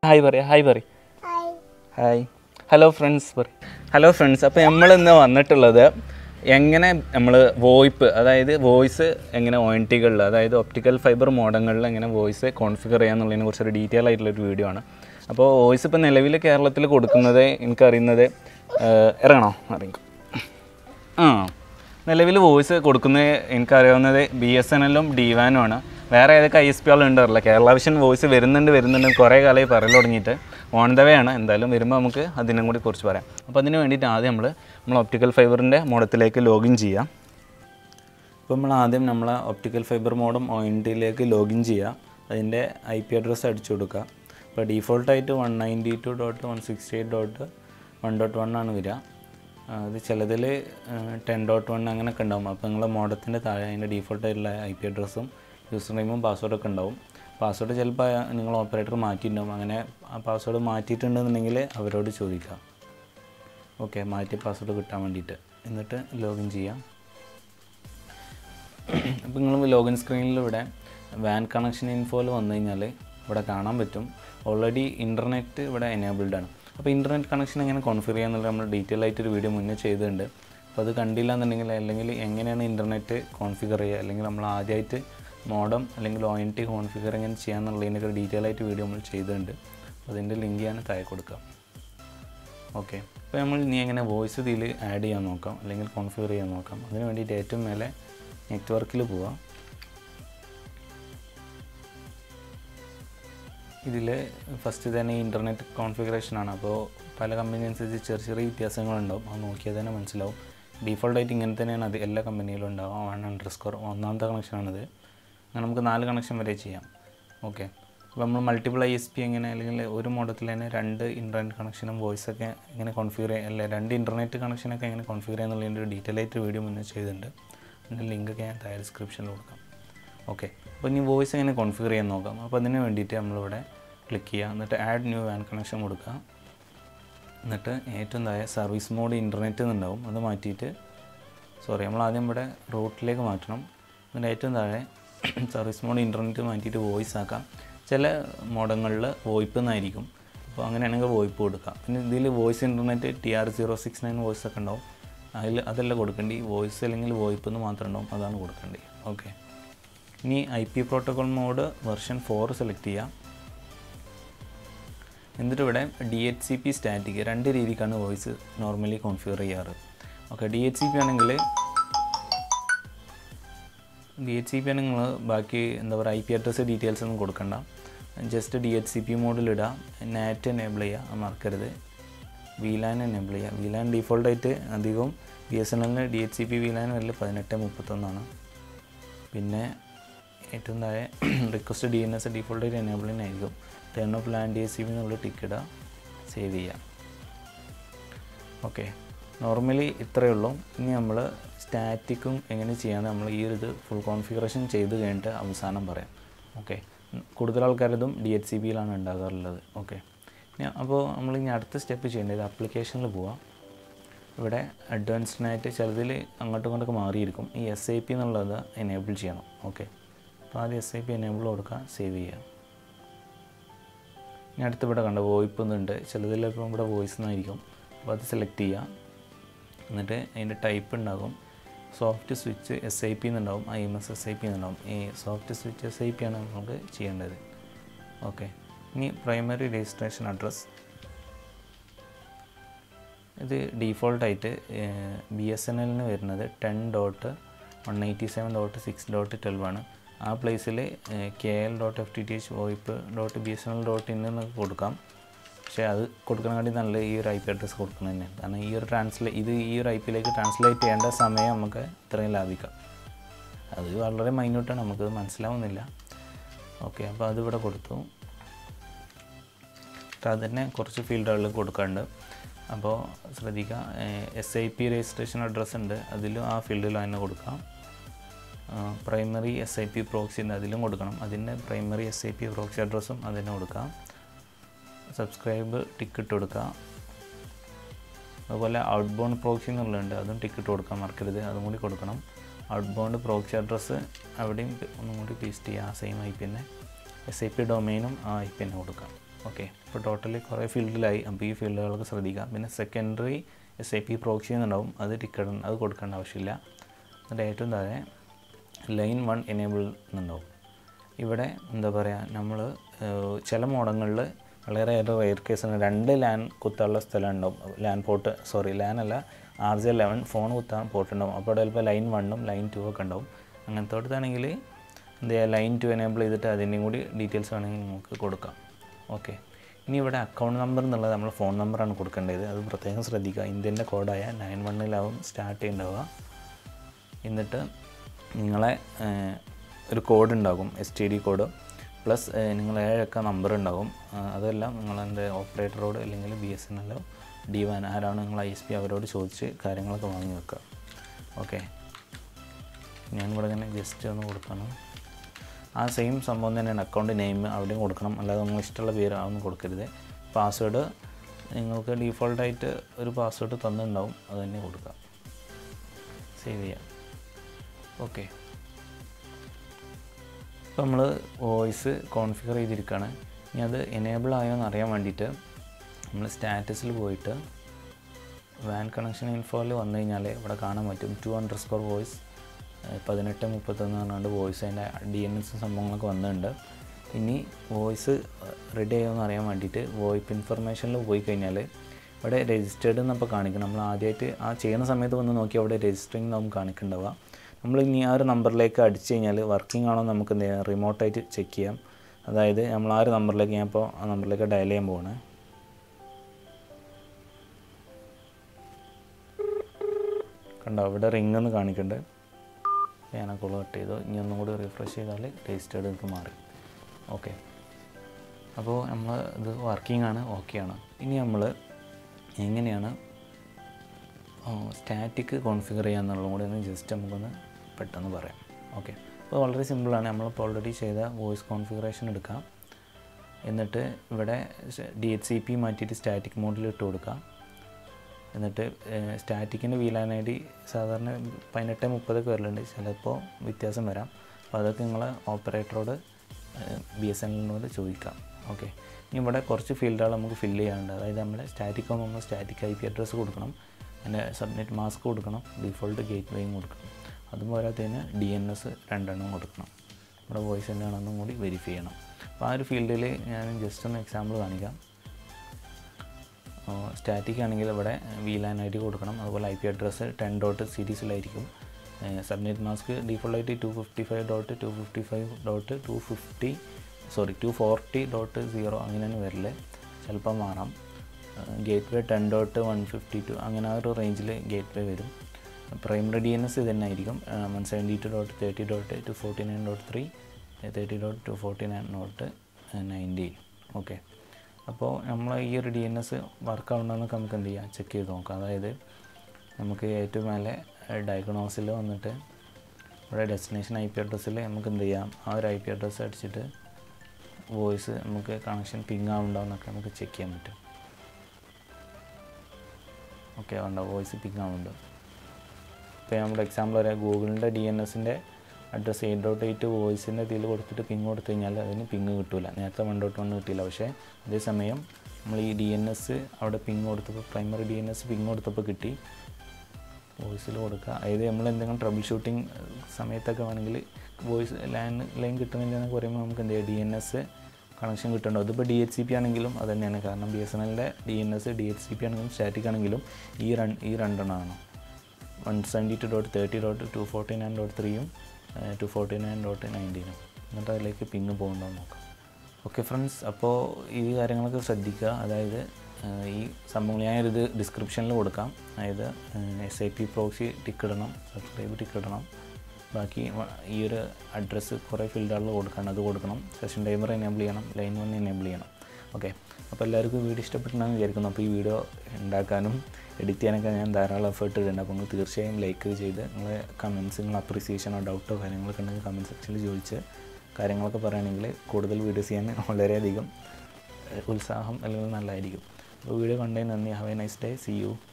hi പറയാ hi പറ hi hello friends പറ ഹലോ ഫ്രണ്ട്സ് അപ്പോൾ നമ്മൾ ഇന്ന് വന്നിട്ടുള്ളത് എങ്ങനെ നമ്മൾ വോയിപ്പ് അതായത് വോയിസ് എങ്ങനെ ഒ എൻ ടികളിൽ അതായത് ഒപ്റ്റിക്കൽ ഫൈബർ മോഡങ്ങളിൽ എങ്ങനെ വോയിസ് കോൺഫിഗർ ചെയ്യാന്നുള്ളതിനെ കുറിച്ചൊരു ഡീറ്റെയിൽ ആയിട്ടുള്ളൊരു വീഡിയോ ആണ് അപ്പോൾ വോയിസ് ഇപ്പോൾ നിലവിൽ കേരളത്തിൽ കൊടുക്കുന്നത് എനിക്കറിയുന്നത് ഏഹ്, ഇറങ്ങണോ അറിയിക്കും ആ നിലവിൽ വോയിസ് കൊടുക്കുന്നത് എനിക്കറിയാവുന്നത് ബി എസ് എൻ എല്ലും ഡിവാനും ആണ് വേറെ ഏതൊക്കെ ഐ എസ് പി ഉണ്ടല്ലോ കേരള വിഷൻ വോയിസ് വരുന്നുണ്ട് വരുന്നുണ്ട് കുറേ കാലമായി പറയൽ തുടങ്ങിയിട്ട് ഓൺ ദ വേ ആണ് എന്തായാലും വരുമ്പോൾ നമുക്ക് അതിനും കൂടി കുറിച്ച് പറയാം അപ്പോൾ അതിന് വേണ്ടിയിട്ട് ആദ്യം നമ്മൾ നമ്മൾ ഒപ്റ്റിക്കൽ ഫൈബറിൻ്റെ മോഡത്തിലേക്ക് ലോഗിൻ ചെയ്യാം അപ്പോൾ നമ്മൾ ആദ്യം നമ്മളെ optical fibre modem O N ടിയിലേക്ക് ലോഗിൻ ചെയ്യുക അതിൻ്റെ ഐ പി അഡ്രസ്സ് അടിച്ചു കൊടുക്കുക അപ്പോൾ ഡീഫോൾട്ടായിട്ട് one ninety two dot one sixty eight dot one dot one ആണ് വരിക ആ, അത് ചിലതിൽ ടെൻ ഡോട്ട് വൺ അങ്ങനെയൊക്കെ ഉണ്ടാവും അപ്പോൾ നിങ്ങളെ മോഡത്തിൻ്റെ താഴെ അതിൻ്റെ ഡീഫോൾട്ടായിട്ടുള്ള ഐ പി അഡ്രസ്സും യൂസർ നെയിമും പാസ്വേഡൊക്കെ ഉണ്ടാവും പാസ്വേഡ് ചിലപ്പോൾ നിങ്ങൾ ഓപ്പറേറ്റർ മാറ്റിയിട്ടുണ്ടാവും അങ്ങനെ ആ പാസ്വേഡ് മാറ്റിയിട്ടുണ്ടെന്നുണ്ടെങ്കിൽ അവരോട് ചോദിക്കാം ഓക്കെ മാറ്റി പാസ്വേഡ് കിട്ടാൻ വേണ്ടിയിട്ട് എന്നിട്ട് ലോഗിൻ ചെയ്യാം അപ്പോൾ നിങ്ങൾ ലോഗിൻ സ്ക്രീനിൽ ഇവിടെ വാൻ കണക്ഷൻ ഇൻഫോയിൽ വന്നു കഴിഞ്ഞാൽ ഇവിടെ കാണാൻ പറ്റും ഓൾറെഡി ഇൻ്റർനെറ്റ് ഇവിടെ എനേബിൾഡ് ആണ് അപ്പോൾ ഇൻ്റർനെറ്റ് കണക്ഷൻ എങ്ങനെ കോൺഫിഗർ ചെയ്യാന്നുള്ളത് നമ്മൾ ഡീറ്റെയിൽ ആയിട്ടൊരു വീഡിയോ മുന്നേ ചെയ്തിട്ടുണ്ട് അപ്പോൾ അത് കണ്ടില്ല എന്നുണ്ടെങ്കിൽ അല്ലെങ്കിൽ എങ്ങനെയാണ് ഇൻ്റർനെറ്റ് കോൺഫിഗർ ചെയ്യുക അല്ലെങ്കിൽ നമ്മൾ ആദ്യമായിട്ട് മോഡം അല്ലെങ്കിൽ ഒ എൻ ടി കോൺഫിഗർ എങ്ങനെ ചെയ്യാന്നുള്ളതിനൊക്കെ ഡീറ്റെയിൽ ആയിട്ട് വീഡിയോ നമ്മൾ ചെയ്തിട്ടുണ്ട് അപ്പോൾ അതിൻ്റെ ലിങ്ക് ഞാൻ താഴെ കൊടുക്കാം ഓക്കെ അപ്പോൾ നമ്മൾ ഇനി എങ്ങനെ വോയിസ് ഇതിൽ ആഡ് ചെയ്യാൻ നോക്കാം അല്ലെങ്കിൽ കോൺഫിഗർ ചെയ്യാൻ നോക്കാം അതിന് വേണ്ടിയിട്ട് ഏറ്റവും മേലെ നെറ്റ്വർക്കിൽ പോവാം ഇതിൽ ഫസ്റ്റ് തന്നെ ഇൻ്റർനെറ്റ് കോൺഫിഗറേഷനാണ് അപ്പോൾ പല കമ്പനി അനുസരിച്ച് ചെറിയ ചെറിയ വ്യത്യാസങ്ങളുണ്ടാവും അത് നോക്കിയാൽ തന്നെ മനസ്സിലാവും ഡീഫോൾട്ടായിട്ട് ഇങ്ങനെ തന്നെയാണ് അത് എല്ലാ കമ്പനിയിലും ഉണ്ടാവും വൺ അണ്ടർ സ്കോർ ഒന്നാമത്തെ കണക്ഷനാണിത് അങ്ങനെ നമുക്ക് നാല് കണക്ഷൻ വരെ ചെയ്യാം ഓക്കെ അപ്പോൾ നമ്മൾ മൾട്ടിപ്പിൾ ഐ എസ് പി എങ്ങനെ അല്ലെങ്കിൽ ഒരു മോഡത്തിൽ തന്നെ രണ്ട് ഇൻ്റർനെറ്റ് കണക്ഷനും വോയിസ് ഒക്കെ എങ്ങനെ കോൺഫിഗർ ചെയ്യാം അല്ലെ രണ്ട് ഇൻ്റർനെറ്റ് കണക്ഷനൊക്കെ എങ്ങനെ കോൺഫിഗർ ചെയ്യാന്നുള്ളതിൻ്റെ ഒരു ഡീറ്റെയിൽ ആയിട്ട് വീഡിയോ മുന്നേ ചെയ്തിട്ടുണ്ട് അതിൻ്റെ ലിങ്കൊക്കെ ഞാൻ താഴെ ഡിസ്ക്രിപ്ഷനിൽ കൊടുക്കാം ഓക്കെ അപ്പോൾ ഇനി വോയിസ് എങ്ങനെ കോൺഫിഗർ ചെയ്യാൻ നോക്കാം അപ്പോൾ അതിന് വേണ്ടിയിട്ട് നമ്മളിവിടെ ക്ലിക്ക് ചെയ്യുക എന്നിട്ട് ആഡ് ന്യൂ വാൻ കണക്ഷൻ കൊടുക്കുക എന്നിട്ട് ഏറ്റവും താഴെ സർവീസ് മോഡ് ഇൻ്റർനെറ്റ് എന്നുണ്ടാവും അത് മാറ്റിയിട്ട് സോറി നമ്മൾ ആദ്യം ഇവിടെ റൂട്ടിലേക്ക് മാറ്റണം എന്നിട്ട് ഏറ്റവും താഴെ സർവീസ് മോഡ് ഇൻ്റർനെറ്റ് മാറ്റിയിട്ട് വോയിസ് ആക്കാം ചില മോഡങ്ങളിൽ വോയിപ്പ് എന്നായിരിക്കും അപ്പോൾ അങ്ങനെയാണെങ്കിൽ വോയിപ്പ് കൊടുക്കാം പിന്നെ ഇതിൽ voice internet T R zero six nine voice ഒക്കെ ഉണ്ടാവും അതിൽ അതല്ല കൊടുക്കേണ്ടി വോയിസ് അല്ലെങ്കിൽ വോയിപ്പ് എന്ന് മാത്രം ഉണ്ടാവും അതാണ് കൊടുക്കേണ്ടി ഓക്കെ ഇനി I P protocol mode version four select ചെയ്യാം എന്നിട്ട് ഇവിടെ D H C P static രണ്ട് രീതിക്കാണ് വോയിസ് നോർമലി കോൺഫിഗർ ചെയ്യാറ് okay D H C P ആണെങ്കിൽ ഡി എച്ച് സി പി ആണെങ്കിൽ നിങ്ങൾ ബാക്കി എന്താ പറയുക ഐ പി അഡ്രസ്സ് ഡീറ്റെയിൽസ് ഒന്നും കൊടുക്കണ്ട just D H C P മോഡിലിടുക നാറ്റ് എനേബിൾ ചെയ്യുക അത് മറക്കരുത് വിലാൻ എനേബിൾ ചെയ്യുക വിലാൻ ഡീഫോൾട്ടായിട്ട് അധികവും ബി എസ് എൻ എല്ലിന് D H C P VLAN വരൽ പതിനെട്ട് മുപ്പത്തൊന്നാണ് പിന്നെ ഏറ്റവും താഴെ റിക്വസ്റ്റ് ഡി എൻ എസ് ഡീഫോൾട്ടായിട്ട് എനേബിളിംഗ് ആയിരിക്കും turn off land D S C B എന്നുള്ള ടിക്ക് ഇടുക സേവ് ചെയ്യുക ഓക്കെ നോർമലി ഇത്രയേ ഉള്ളൂ ഇനി നമ്മൾ സ്റ്റാറ്റിക്കും എങ്ങനെ ചെയ്യാമെന്ന് നമ്മൾ ഈ ഒരു ഇത് ഫുൾ കോൺഫിഗറേഷൻ ചെയ്ത് കഴിഞ്ഞിട്ട് അവസാനം പറയാം ഓക്കെ കൂടുതൽ ആൾക്കാരതും ഡി എച്ച് സി ബിയിലാണ് ഉണ്ടാകാറുള്ളത് ഓക്കെ അപ്പോൾ നമ്മൾ ഇനി അടുത്ത സ്റ്റെപ്പ് ചെയ്യേണ്ടത് ആപ്ലിക്കേഷനിൽ പോവാം ഇവിടെ അഡ്വാൻസ്ഡായിട്ട് ചിലതിൽ അങ്ങോട്ടും ഇങ്ങോട്ടൊക്കെ മാറിയിരിക്കും ഈ എസ് ഐ പി എന്നുള്ളത് എനേബിൾ ചെയ്യണം ഓക്കെ അപ്പോൾ ആദ്യം എസ് ഐ പി എനേബിൾ കൊടുക്കുക സേവ് ചെയ്യുക ഇനി അടുത്ത് ഇവിടെ കണ്ട വോയിപ്പ് എന്നുണ്ട് ചിലതിലിപ്പോൾ ഇവിടെ വോയിസ് എന്നായിരിക്കും അപ്പോൾ അത് സെലക്ട് ചെയ്യുക എന്നിട്ട് അതിൻ്റെ ടൈപ്പ് ഉണ്ടാകും soft switch S I P എന്നുണ്ടാവും I M S S I P എന്നുണ്ടാവും ഈ soft switch S I P ആണ് നമുക്ക് ചെയ്യേണ്ടത് ഓക്കെ ഇനി പ്രൈമറി രജിസ്ട്രേഷൻ അഡ്രസ്സ് ഇത് ഡീഫോൾട്ടായിട്ട് ബി എസ് എൻ എല്ലിന് വരുന്നത് ten dot one eighty seven dot six dot twelve ആണ് ആ പ്ലേസിൽ K L dot F T T H VoIP dot B S N L dot in എന്നൊക്കെ കൊടുക്കാം പക്ഷേ അത് കൊടുക്കണമെങ്കിൽ നല്ല ഈ ഒരു ഐ പി അഡ്രസ്സ് കൊടുക്കുന്നത് തന്നെയാണ് കാരണം ഈ ഒരു ട്രാൻസ്ലേ ഇത് ഈ ഒരു ഐ പിയിലേക്ക് ട്രാൻസ്ലേറ്റ് ചെയ്യേണ്ട സമയം നമുക്ക് ഇത്രയും ലാഭിക്കാം അത് വളരെ മൈന്യൂട്ടാണ് നമുക്കത് മനസ്സിലാവുന്നില്ല ഓക്കെ അപ്പോൾ അതിവിടെ കൊടുത്തു എന്നിട്ട് അത് തന്നെ കുറച്ച് ഫീൽഡുകളിൽ കൊടുക്കാറുണ്ട് അപ്പോൾ ശ്രദ്ധിക്കുക S I P registration address ഉണ്ട് അതിലും ആ ഫീൽഡിൽ തന്നെ കൊടുക്കാം primary S I P proxy ഉണ്ട് അതിലും കൊടുക്കണം അതിൻ്റെ primary S I P proxy അഡ്രസ്സും അതിന് കൊടുക്കാം സബ്സ്ക്രൈബ് ടിക്കറ്റ് കൊടുക്കുക അതുപോലെ ഔട്ട് ബൗണ്ട് പ്രോക്സി എന്നുള്ളതുണ്ട് അതും ടിക്കറ്റ് കൊടുക്കാൻ മറക്കരുത് അതും കൂടി കൊടുക്കണം ഔട്ട് ബൗണ്ട് പ്രോക്സി അഡ്രസ്സ് അവിടെയും ഒന്നും കൂടി പേസ്റ്റ് ചെയ്യുക ആ സെയിം ഐ പി തന്നെ എസ് ഐ പി ഡൊമൈനും ആ ഐ പി തന്നെ കൊടുക്കാം ഓക്കെ ഇപ്പോൾ ടോട്ടലി കുറേ ഫീൽഡിലായി അപ്പോൾ ഈ ഫീൽഡുകളൊക്കെ ശ്രദ്ധിക്കാം പിന്നെ secondary S I P proxy എന്നുണ്ടാവും അത് ടിക്കറ്റ് അത് കൊടുക്കേണ്ട ആവശ്യമില്ല എന്നിട്ട് ഏറ്റവും താഴെ ലൈൻ വൺ എനേബിൾ എന്നുണ്ടാവും ഇവിടെ എന്താ പറയുക നമ്മൾ ചില മോഡങ്ങളിൽ വളരെ റെയർ കേസാണ് രണ്ട് ലാൻ കുത്താനുള്ള സ്ഥലം ഉണ്ടാവും ലാൻ പോർട്ട് സോറി ലാൻ അല്ല ആർ ജെ ലെവൻ ഫോൺ കുത്താൻ പോർട്ട് ഉണ്ടാവും അപ്പോൾ അവിടെ ചിലപ്പോൾ ലൈൻ വണ്ണും ലൈൻ ടു ഒക്കെ ഉണ്ടാവും അങ്ങനത്തോടത്താണെങ്കിൽ എന്ത് ചെയ്യുക ലൈൻ ടു എനേബിൾ ചെയ്തിട്ട് അതിൻ്റെയും കൂടി ഡീറ്റെയിൽസ് വേണമെങ്കിൽ നമുക്ക് കൊടുക്കാം ഓക്കെ ഇനി ഇവിടെ അക്കൗണ്ട് നമ്പർ എന്നുള്ളത് നമ്മൾ ഫോൺ നമ്പറാണ് കൊടുക്കേണ്ടത് അത് പ്രത്യേകം ശ്രദ്ധിക്കുക ഇന്ത്യൻ്റെ കോഡായ നയൻ വണ്ണിലാവും സ്റ്റാർട്ട് ചെയ്യുന്നുണ്ടാവുക എന്നിട്ട് നിങ്ങളെ ഏഹ്, ഒരു കോഡ് ഉണ്ടാകും S T D code plus നിങ്ങൾ ഏഴക്ക നമ്പർ ഉണ്ടാകും ആ, അതെല്ലാം നിങ്ങളെൻ്റെ ഓപ്പറേറ്ററോട് അല്ലെങ്കിൽ ബി എസ് എൻ എല്ലോ ഡി വാൻ ആരാണ് നിങ്ങൾ ഐ എസ് പി അവരോട് ചോദിച്ച് കാര്യങ്ങളൊക്കെ വാങ്ങി വെക്കുക ഓക്കെ ഞാനിവിടെ ഇങ്ങനെ ജസ്റ്റ് ഒന്ന് കൊടുക്കണം ആ സെയിം സംഭവം തന്നെയാണ് അക്കൗണ്ട് നെയിം അവിടെയും കൊടുക്കണം അല്ലാതെ നമ്മൾ ഇഷ്ടമുള്ള പേര് അതൊന്നും കൊടുക്കരുത് പാസ്വേഡ് നിങ്ങൾക്ക് ഡീഫോൾട്ടായിട്ട് ഒരു പാസ്വേഡ് തന്നിട്ടുണ്ടാവും അത് തന്നെ കൊടുക്കുക സേവ് ചെയ്യാം ഓക്കെ ഇപ്പോൾ നമ്മൾ വോയിസ് കോൺഫിഗർ ചെയ്തിരിക്കുകയാണ് ഇനി അത് എനേബിൾ ആയോ എന്ന് അറിയാൻ വേണ്ടിയിട്ട് നമ്മൾ സ്റ്റാറ്റസിൽ പോയിട്ട് വാൻ കണക്ഷൻ ഇൻഫോയിൽ വന്നു കഴിഞ്ഞാൽ ഇവിടെ കാണാൻ പറ്റും ടു അണ്ടർ സ്കോർ വോയിസ് പതിനെട്ട് മുപ്പത്തൊന്ന് പറഞ്ഞുകൊണ്ട് വോയിസ് അതിൻ്റെ ഡി എൻ എസ് സംഭവങ്ങളൊക്കെ വന്നിട്ടുണ്ട് ഇനി വോയിസ് റെഡി ആയോ എന്ന് അറിയാൻ വേണ്ടിയിട്ട് വോയിപ്പ് ഇൻഫർമേഷനിൽ പോയി കഴിഞ്ഞാൽ ഇവിടെ രജിസ്റ്റേർഡ് എന്നപ്പോൾ കാണിക്കണം നമ്മൾ ആദ്യമായിട്ട് ആ ചെയ്യുന്ന സമയത്ത് വന്ന് നോക്കി അവിടെ രജിസ്റ്ററിങ് നമുക്ക് കാണിക്കുന്നുണ്ടാവുക നമ്മൾ ഇനി ആ ഒരു നമ്പറിലേക്ക് അടിച്ചു കഴിഞ്ഞാൽ വർക്കിംഗ് ആണോ എന്ന് നമുക്ക് എന്ത് ചെയ്യാം റിമോട്ടായിട്ട് ചെക്ക് ചെയ്യാം അതായത് നമ്മൾ ആ ഒരു നമ്പറിലേക്ക് ഞാൻ ഇപ്പോൾ ആ നമ്പറിലേക്ക് ഡയൽ ചെയ്യാൻ പോവാണ് കണ്ടോ ഇവിടെ റിംഗ് എന്ന് കാണിക്കുന്നുണ്ട് ഞാൻ ആ കോൾ കട്ട് ചെയ്തു ഇനി ഒന്നും കൂടി റിഫ്രഷ് ചെയ്താൽ രജിസ്റ്റേർഡ് നിങ്ങൾക്ക് മാറി ഓക്കെ അപ്പോൾ നമ്മൾ ഇത് വർക്കിംഗ് ആണ് ഓക്കെ ആണ് ഇനി നമ്മൾ എങ്ങനെയാണ് സ്റ്റാറ്റിക് കോൺഫിഗർ ചെയ്യുക എന്നുള്ളതും കൂടി ഒന്ന് ജസ്റ്റ് നമുക്കൊന്ന് പെട്ടെന്ന് പറയാം ഓക്കെ അപ്പോൾ വളരെ സിമ്പിളാണ് നമ്മളിപ്പോൾ ഓൾറെഡി ചെയ്ത വോയിസ് കോൺഫിഗറേഷൻ എടുക്കാം എന്നിട്ട് ഇവിടെ ഡി എച്ച് സി പി മാറ്റിയിട്ട് സ്റ്റാറ്റിക് മോഡിൽ ഇട്ട് കൊടുക്കാം എന്നിട്ട് സ്റ്റാറ്റിക്കിൻ്റെ വീലാൻ ഐ ഡി സാധാരണ പതിനെട്ട് മുപ്പതൊക്കെ വരലുണ്ട് ചിലപ്പോൾ വ്യത്യാസം വരാം അപ്പോൾ അതൊക്കെ നിങ്ങൾ ഓപ്പറേറ്ററോട് ബി എസ് എൻ എല്ലിനോട് ചോദിക്കാം ഓക്കെ ഇനി ഇവിടെ കുറച്ച് ഫീൽഡുകൾ നമുക്ക് ഫില്ല് ചെയ്യാനുണ്ട് അതായത് നമ്മൾ സ്റ്റാറ്റിക് ആകുമ്പോൾ നമ്മൾ സ്റ്റാറ്റിക് ഐ പി അഡ്രസ്സ് കൊടുക്കണം അതിൻ്റെ സബ്നെറ്റ് മാസ്ക് കൊടുക്കണം ഡിഫോൾട്ട് ഗേറ്റ് വേയും കൊടുക്കണം അതും പോരാത്തതിന് ഡി എൻ എസ് രണ്ടെണ്ണം കൊടുക്കണം നമ്മുടെ വോയിസ് എന്താണെന്നും കൂടി വെരിഫൈ ചെയ്യണം അപ്പോൾ ആ ഒരു ഫീൽഡിൽ ഞാൻ ജസ്റ്റ് ഒന്ന് എക്സാമ്പിൾ കാണിക്കാം സ്റ്റാറ്റിക് ആണെങ്കിൽ ഇവിടെ വി ലാൻ ഐ ഡി കൊടുക്കണം അതുപോലെ I P address ten dot സീരീസിലായിരിക്കും സബ്നെറ്റ് മാസ്ക് ഡീഫോൾട്ടായിട്ട് two fifty five dot two fifty five dot two fifty sorry two forty dot zero അങ്ങനെയാണ് വരല് ചിലപ്പോൾ മാറാം gateway ten dot one fifty two അങ്ങനെ ആ ഒരു റേഞ്ചിൽ ഗേറ്റ് വേ വരും പ്രൈമറി ഡി എൻ എസ് ഇത് തന്നെ ആയിരിക്കും one seventy two dot thirty dot two forty nine dot three thirty dot two forty nine dot nineteen okay അപ്പോൾ നമ്മൾ ഈ ഒരു ഡി എൻ എസ് വർക്ക് ആവണമെന്നൊക്കെ നമുക്ക് എന്ത് ചെയ്യാം ചെക്ക് ചെയ്ത് നോക്കാം അതായത് നമുക്ക് ഏറ്റവും മേലെ ഡയഗ്നോസിൽ വന്നിട്ട് ഇവിടെ ഡെസ്റ്റിനേഷൻ ഐ പി അഡ്രസ്സിൽ നമുക്ക് എന്ത് ചെയ്യാം ആ ഒരു ഐ പി അഡ്രസ്സ് അടിച്ചിട്ട് വോയിസ് നമുക്ക് കണക്ഷൻ പിങ് ആവുന്നുണ്ടോയെന്നൊക്കെ നമുക്ക് ചെക്ക് ചെയ്യാൻ പറ്റും ഓക്കെ ഉണ്ടോ വോയിസ് പിങ് ആവുന്നുണ്ട് ഇപ്പോൾ നമ്മുടെ എക്സാമ്പിൾ പറയാം ഗൂഗിളിൻ്റെ ഡി എൻ എസിൻ്റെ അഡ്രസ്സ് എയ്റ്റ് ഡോട്ട് എയ്റ്റ് വോയിസിൻ്റെ ഇതിൽ കൊടുത്തിട്ട് പിങ് കൊടുത്തു കഴിഞ്ഞാൽ അതിന് പിങ് കിട്ടില്ല നേരത്തെ വൺ ഡോട്ട് വൺ കിട്ടിയില്ല പക്ഷേ അതേസമയം നമ്മൾ ഈ ഡി എൻ എസ് അവിടെ പിങ് കൊടുത്തപ്പോൾ primary D N S ping കൊടുത്തപ്പോൾ കിട്ടി വോയിസിൽ കൊടുക്കുക അതായത് നമ്മൾ എന്തെങ്കിലും ട്രബിൾ ഷൂട്ടിംഗ് സമയത്തൊക്കെ വേണമെങ്കിൽ വോയിസ് ലൈൻ ലൈൻ കിട്ടുന്നില്ല എന്നൊക്കെ പറയുമ്പോൾ നമുക്ക് എന്ത് ചെയ്യാം ഡി എൻ എസ് കണക്ഷൻ കിട്ടുന്നുണ്ടോ ഇതിപ്പോൾ ഡി എച്ച് സി പി ആണെങ്കിലും അത് തന്നെയാണ് കാരണം ബി എസ് എൻ എല്ലിൻ്റെ D N S D H C P ആണെങ്കിലും സ്റ്റാറ്റിക് ആണെങ്കിലും ഈ രൺ ഈ രണ്ടെണ്ണമാണ് one seventy two dot thirty dot two forty nine dot ത്രീയും ടു ഫോർട്ടി നയൻ ഡോട്ട് നയൻറ്റീനും എന്നിട്ട് അതിലേക്ക് പിങ് പോകുന്നുണ്ടോ നോക്കാം ഓക്കെ ഫ്രണ്ട്സ് അപ്പോൾ ഈ കാര്യങ്ങളൊക്കെ ശ്രദ്ധിക്കുക അതായത് ഏഹ്, ഈ സംഭവങ്ങൾ ഞാനൊരിത് ഡിസ്ക്രിപ്ഷനിൽ കൊടുക്കാം അതായത് S I P proxy tick ഇടണം സബ്സ്ക്രൈബ് ടിക്ക് ഇടണം ബാക്കി വ- ഈ ഒരു അഡ്രസ്സ് കുറേ ഫീൽഡുകളിൽ കൊടുക്കണം അത് കൊടുക്കണം സെഷൻ ടൈമർ എനേബിൾ ചെയ്യണം ലൈൻ വൺ എനേബിൾ ചെയ്യണം ഓക്കെ അപ്പോൾ എല്ലാവർക്കും വീഡിയോ ഇഷ്ടപ്പെട്ടിട്ടുണ്ടെന്ന് വിചാരിക്കുന്നു അപ്പോൾ ഈ വീഡിയോ ഉണ്ടാക്കാനും എഡിറ്റ് ചെയ്യാനൊക്കെ ഞാൻ ധാരാളം എഫേർട്ട് ഇടുന്നുണ്ട് അപ്പോൾ നിങ്ങൾ തീർച്ചയായും ലൈക്ക് ചെയ്ത് നിങ്ങളെ കമൻസ് നിങ്ങൾ അപ്രിസിയേഷനോ ഡൗട്ടോ കാര്യങ്ങളൊക്കെ ഉണ്ടെങ്കിൽ കമൻറ്റ് സെക്ഷനിൽ ചോദിച്ച് കാര്യങ്ങളൊക്കെ പറയുകയാണെങ്കിൽ കൂടുതൽ വീഡിയോസ് ചെയ്യാൻ വളരെയധികം ഏഹ്, ഉത്സാഹം അല്ലെങ്കിൽ നല്ലതായിരിക്കും അപ്പോൾ വീഡിയോ കണ്ടതിന് നന്ദി have a nice day see U